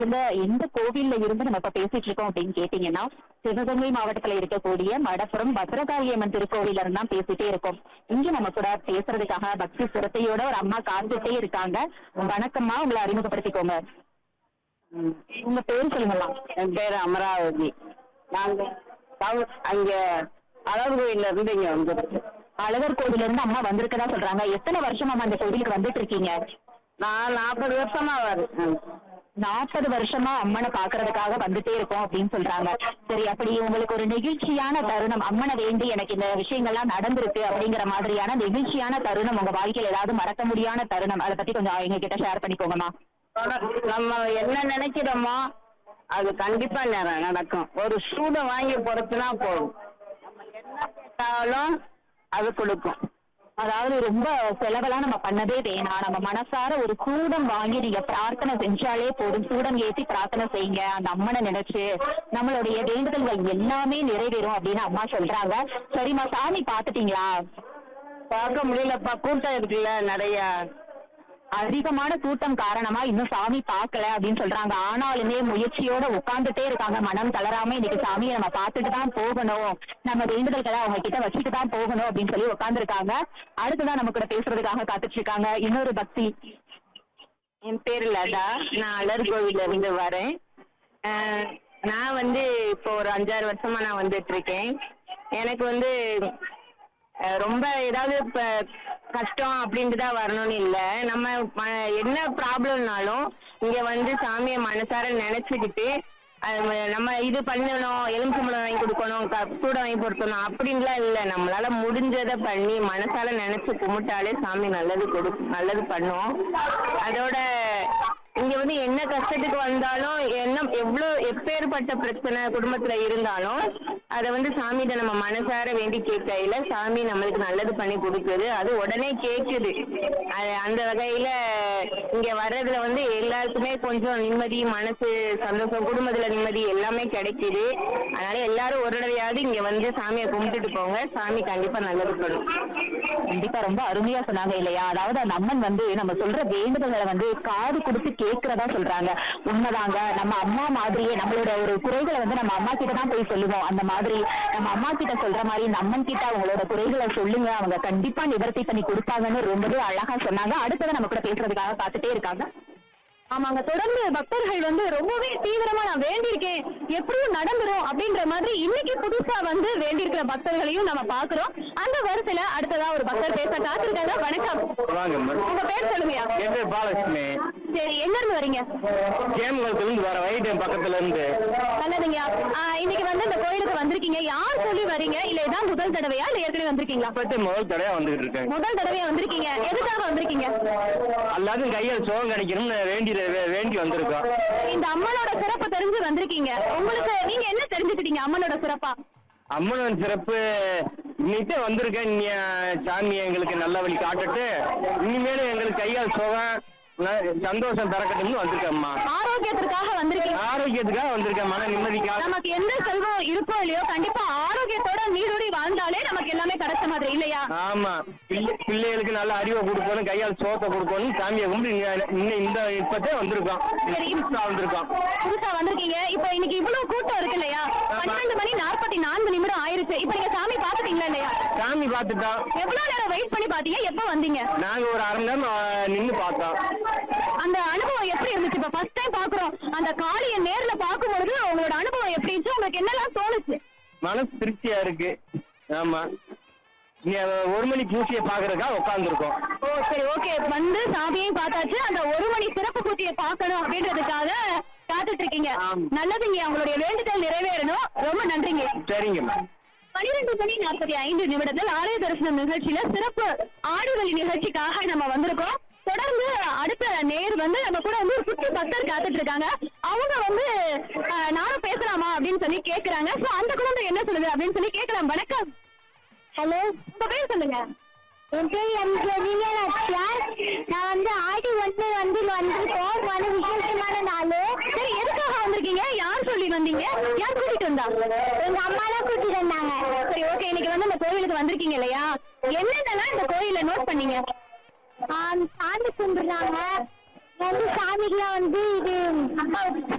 இந்த எந்த கோவில்ல இருந்து நம்ம இப்ப பேசிட்டு இருக்கோம் அப்படின்னு கேட்டீங்கன்னா சிவகங்கை மாவட்டத்துல இருக்கக்கூடிய மடப்புறம் பத்ரகாளியம்மன் திருக்கோவில இருந்து தான் பேசிட்டே இருக்கோம் இங்க நம்ம கூட பேசுறதுக்காக பக்தி சிரத்தையோட ஒரு அம்மா காத்துட்டே இருக்காங்க வணக்கம்மா உங்களை அறிமுகப்படுத்திக்கோங்க உங்க பேர் சொல்லுங்களா என் பேர் அமராவதி நாங்க டவுன் அங்க அழகு கோயில்ல இருந்து இங்க வந்துருக்கோம் அழகர் கோவில்ல இருந்து அம்மா வந்திருக்கதா சொல்றாங்க எத்தனை வருஷமா அந்த கோவிலுக்கு வந்துட்டு இருக்கீங்க நான் நாற்பது வருஷமா வரேன் நாற்பது வருஷமா அம்மனை பாக்குறதுக்காக வந்துட்டே இருக்கோம் அப்படின்னு சொல்றாங்க சரி அப்படி உங்களுக்கு ஒரு நெகிழ்ச்சியான தருணம் அம்மனை வேண்டி எனக்கு இந்த விஷயங்கள்லாம் நடந்திருக்கு அப்படிங்கிற மாதிரியான நெகிழ்ச்சியான தருணம் உங்க வாழ்க்கையில ஏதாவது மறக்க முடியாத தருணம் அதை பத்தி கொஞ்சம் எங்க கிட்ட ஷேர் பண்ணிக்கோங்கம்மா நம்ம என்ன நினைக்கிறோமோ அது கண்டிப்பா நட- நடக்கும் ஒரு சூடை வாங்கி பொறுத்துனா போதும் நம்ம என்ன கேட்டாலும் அது கொடுக்கும் அதாவது ரொம்ப செலவெல்லாம் நம்ம பண்ணதே வேணாம் நம்ம மனசார ஒரு சூடம் வாங்கி நீங்க பிரார்த்தனை செஞ்சாலே போதும் சூடம் ஏத்தி பிரார்த்தனை செய்யுங்க அந்த அம்மனை நினைச்சு நம்மளுடைய வேண்டுதல்கள் எல்லாமே நிறைவேறும் அப்படின்னு அம்மா சொல்றாங்க சரிம்மா சாமி பாத்துட்டீங்களா பார்க்க முடியலப்பா கூட்டம் இருக்குல்ல நிறைய அதிகமான கூட்டம் காரணமா இன்னும் சாமி பார்க்கல அப்படின்னு சொல்றாங்க ஆனாலுமே முயற்சியோட உட்கார்ந்துட்டே இருக்காங்க மனம் தளராம இன்னைக்கு சாமியை நம்ம பார்த்துட்டு தான் போகணும் நம்ம வேண்டுதல்களை அவங்க கிட்ட வச்சுட்டு தான் போகணும் அப்படின்னு சொல்லி உட்கார்ந்துருக்காங்க அடுத்ததான் நம்ம கூட பேசுறதுக்காக காத்துட்டு இருக்காங்க இன்னொரு பக்தி என் பேர் லதா நான் அலர் கோவில்ல இருந்து வரேன் அஹ், நான் வந்து இப்போ ஒரு அஞ்சாறு வருஷமா நான் வந்துட்டு இருக்கேன் எனக்கு வந்து அஹ், ரொம்ப ஏதாவது இப்ப கஷ்டம் அப்படின்ட்டு தான் வரணும்னு இல்லை நம்ம ம- என்ன ப்ராப்ளம்னாலும் இங்க வந்து சாமியை மனசார நினைச்சுக்கிட்டு அது ம- நம்ம இது பண்ணணும் எலுமிச்சம்பழம் வாங்கி கொடுக்கணும் க- கூட வாங்கி கொடுக்கணும் அப்படின்லாம் இல்லை நம்மளால முடிஞ்சதை பண்ணி மனசால நினைச்சு கும்பிட்டாலே சாமி நல்லது கொடுக்கும் நல்லது பண்ணும் அதோட இங்க வந்து என்ன கஷ்டத்துக்கு வந்தாலும் என்ன எவ்வளோ எப்பேற்பட்ட பிரச்சனை குடும்பத்துல இருந்தாலும் அதை வந்து சாமிகிட்ட நம்ம மனசார வேண்டி கேட்கையில சாமி நம்மளுக்கு நல்லது பண்ணி கொடுக்குது அது உடனே கேட்குது அது அந்த வகையில இங்க வர்றதுல வந்து எல்லாருக்குமே கொஞ்சம் நிம்மதி மனசு சந்தோஷம் குடும்பத்துல நிம்மதி எல்லாமே கிடைக்குது அதனால எல்லாரும் ஒரு தடவையாவது இங்க வந்து சாமியை கும்பிட்டுட்டு போங்க சாமி கண்டிப்பா நல்லது பண்ணும் கண்டிப்பா ரொம்ப அருமையா சொன்னாங்க இல்லையா அதாவது அந்த அம்மன் வந்து நம்ம சொல்ற வேண்டுதல்களை வந்து காது கொடுத்து கேட்கறதா சொல்றாங்க உண்மைதாங்க நம்ம அம்மா மாதிரியே நம்மளோட ஒரு குறைகளை வந்து நம்ம அம்மா கிட்ட தான் போய் சொல்லுவோம் அந்த மாதிரி நம்ம அம்மா கிட்ட சொல்ற மாதிரி இந்த அம்மன் கிட்ட அவங்களோட குறைகளை சொல்லுங்க அவங்க கண்டிப்பா நிவர்த்தி பண்ணி கொடுப்பாங்கன்னு ரொம்பவே அழகா சொன்னாங்க அடுத்தது நம்ம கூட பேசுறதுக்காக காத்துட்டே இருக்காங்க ஆமாங்க தொடர்ந்து பக்தர்கள் வந்து ரொம்பவே தீவிரமா நான் வேண்டியிருக்கேன் எப்படியும் நடந்துரும் அப்படின்ற மாதிரி இன்னைக்கு புதுசா வந்து வேண்டியிருக்கிற பக்தர்களையும் நம்ம பாக்குறோம் அந்த வரிசையில அடுத்ததா ஒரு பக்தர் பேச காத்திருக்காங்க வணக்கம் வாங்க உங்க பேர் சொல்லுங்கயா என் பேர் பாலலட்சுமி சரி எங்க இருந்து வரீங்க கேமங்கலத்துல இருந்து வர வைத்தியம் பக்கத்துல இருந்து நல்லதுங்கய்யா ஆஹ் இன்னைக்கு வந்து இந்த கோயிலுக்கு வந்திருக்கீங்க யார் சொல்லி வரீங்க இல்ல இதான் முதல் தடவையா இல்ல ஏற்கனவே வந்திருக்கீங்களா பத்தி முதல் தடவை வந்துகிட்டு இருக்கேன் முதல் தடவையா வந்திருக்கீங்க எதுக்காக வந்திருக்கீங்க எல்லாத்தையும் கையில் சோகம் கிடைக்கணும்னு வேண்டி வே- வேண்டி வந்திருக்கோம் இந்த அம்மனோட சிறப்பு தெரிஞ்சு வந்திருக்கீங்க உங்களுக்கு நீங்க என்ன தெரிஞ்சுக்கிட்டீங்க அம்மனோட சிறப்பா அம்மனவன் சிறப்பு இன்னைக்கு வந்திருக்கேன் நீ, சாமி எங்களுக்கு நல்ல வழி காட்டுட்டு இனிமேலும் எங்களுக்கு கையால் சோகம் ந- சந்தோஷம் தரக்கட்டும்னு வந்திருக்கேம்மா ஆரோக்கியத்திற்காக வந்திருக்கீங்க ஆரோக்கியத்துக்காக வந்திருக்கேன் மன நிம்மதிக்காக நமக்கு எந்த செல்வம் இருக்கோ இல்லையோ கண்டிப்பா ஆரோக்கியத்தோட நீடோடி வாழ்ந்தாலே நமக்கு எல்லாமே கிடைச்ச மாதிரி இல்லையா ஆமா பிள்ளை பிள்ளைகளுக்கு நல்ல அறிவை கொடுக்கணும் கையால் சோத்தை கொடுக்கணும் சாமியை கும்பிட்டு இங்க- இன்னும் இந்த இப்பத்தே வந்திருக்கோம் சரி. புதுசா வந்திருக்கோம் புதுசா வந்திருக்கீங்க இப்போ இன்னைக்கு இவ்வளவு கூட்டம் இருக்கு இல்லையா பன்னெண்டு மணி நாற்பத்தி நான்கு நிமிடம் ஆயிருச்சு இப்போ நீங்க சாமி பாத்துட்டீங்களா இல்லையா சாமி பார்த்துட்டோம் எவ்வளவு நேரம் வெயிட் பண்ணி பாத்தீங்க எப்ப வந்தீங்க நாங்க ஒரு அரை மணி நேரம் நின்று பார்த்தோம் அந்த அனுபவம் எப்படி இருந்துச்சு இப்ப ஃபர்ஸ்ட் டைம் பாக்குறோம் அந்த காளிய நேர்ல பாக்கும்பொழுது உங்களோட அனுபவம் எப்படி இருந்துச்சு உங்களுக்கு என்னெல்லாம் தோணுச்சு மனசு திருப்தியா இருக்கு ஆமா நீ ஒரு மணி பூசியை பாக்குறதுக்கா உட்காந்துருக்கோம் ஓ சரி ஓகே வந்து சாமியையும் பார்த்தாச்சு அந்த ஒரு மணி சிறப்பு பூஜையை பார்க்கணும் அப்படின்றதுக்காக காத்துட்டு இருக்கீங்க ஆம். நல்லதுங்க உங்களுடைய வேண்டுதல் நிறைவேறணும் ரொம்ப நன்றிங்க சரிங்கம்மா பனிரெண்டு மணி நாற்பத்தி ஐந்து நிமிடத்தில் ஆலய தரிசனம் நிகழ்ச்சியில சிறப்பு ஆடுவழி நிகழ்ச்சிக்காக நம்ம வந்திருக்கோம் தொடர்ந்து அடுத்த நேர் வந்து நம்ம கூட வந்து ஒரு குட்டி பக்தர் காத்துட்டு இருக்காங்க அவங்க வந்து அஹ், நானும் பேசலாமா அப்படின்னு சொல்லி கேக்குறாங்க சோ அந்த குழந்தை என்ன சொல்லுது அப்படின்னு சொல்லி கேட்கலாம் வணக்கம் ஹலோ உங்க பேர் சொல்லுங்க என் பேர் எம் கே விஜயலட்சுமி நான் வந்து ஆடி ஒன்று வந்து வந்திருக்கோம் மன விசேஷமான நாள் சரி எதுக்காக வந்திருக்கீங்க யார் சொல்லி வந்தீங்க யார் கூட்டிட்டு வந்தா எங்க அம்மா தான் கூட்டிட்டு வந்தாங்க சரி ஓகே இன்னைக்கு வந்து இந்த கோவிலுக்கு வந்திருக்கீங்க இல்லையா என்னென்னலாம் இந்த கோயில நோட் பண்ணீங்க ஆம், சாமி கும்பிடுறாங்க வந்து சாமிக்குலாம் வந்து இது